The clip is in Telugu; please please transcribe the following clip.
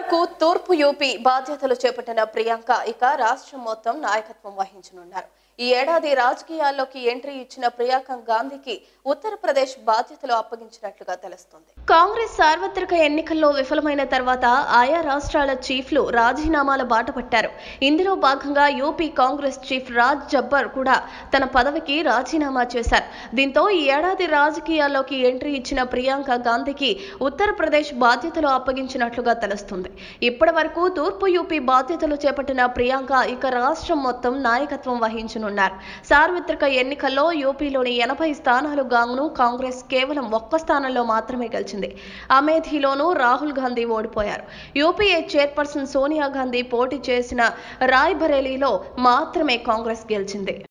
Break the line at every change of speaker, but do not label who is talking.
వరకు తూర్పు యూపీ బాధ్యతలు చేపట్టిన ప్రియాంక ఇక రాష్ట్రం మొత్తం నాయకత్వం వహించనున్నారు ఈ ఏడాది రాజకీయాల్లోకి ఎంట్రీ ఇచ్చిన ప్రియాంక గాంధీకి ఉత్తరప్రదేశ్ బాధ్యతలు అప్పగించినట్లుగా తెలుస్తోంది కాంగ్రెస్ సార్వత్రిక ఎన్నికల్లో విఫలమైన తర్వాత ఆయా రాష్ట్రాల చీఫ్లు రాజీనామాల బాట పట్టారు ఇందులో భాగంగా యూపీ కాంగ్రెస్ చీఫ్ రాజ్ జబ్బర్ కూడా తన పదవికి రాజీనామా చేశారు దీంతో ఈ ఏడాది రాజకీయాల్లోకి ఎంట్రీ ఇచ్చిన ప్రియాంక గాంధీకి ఉత్తరప్రదేశ్ బాధ్యతలు అప్పగించినట్లుగా తెలుస్తుంది ఇప్పటి వరకు తూర్పు యూపీ బాధ్యతలు చేపట్టిన ప్రియాంక ఇక రాష్ట్రం మొత్తం నాయకత్వం వహించనున్నారు సార్వత్రిక ఎన్నికల్లో యూపీలోని ఎనభై స్థానాలు గాను కాంగ్రెస్ కేవలం ఒక్క స్థానంలో మాత్రమే గెలిచింది అమేథీలోనూ రాహుల్ గాంధీ ఓడిపోయారు యూపీఏ చైర్పర్సన్ సోనియా గాంధీ పోటీ చేసిన రాయ్బరేలీలో మాత్రమే కాంగ్రెస్ గెలిచింది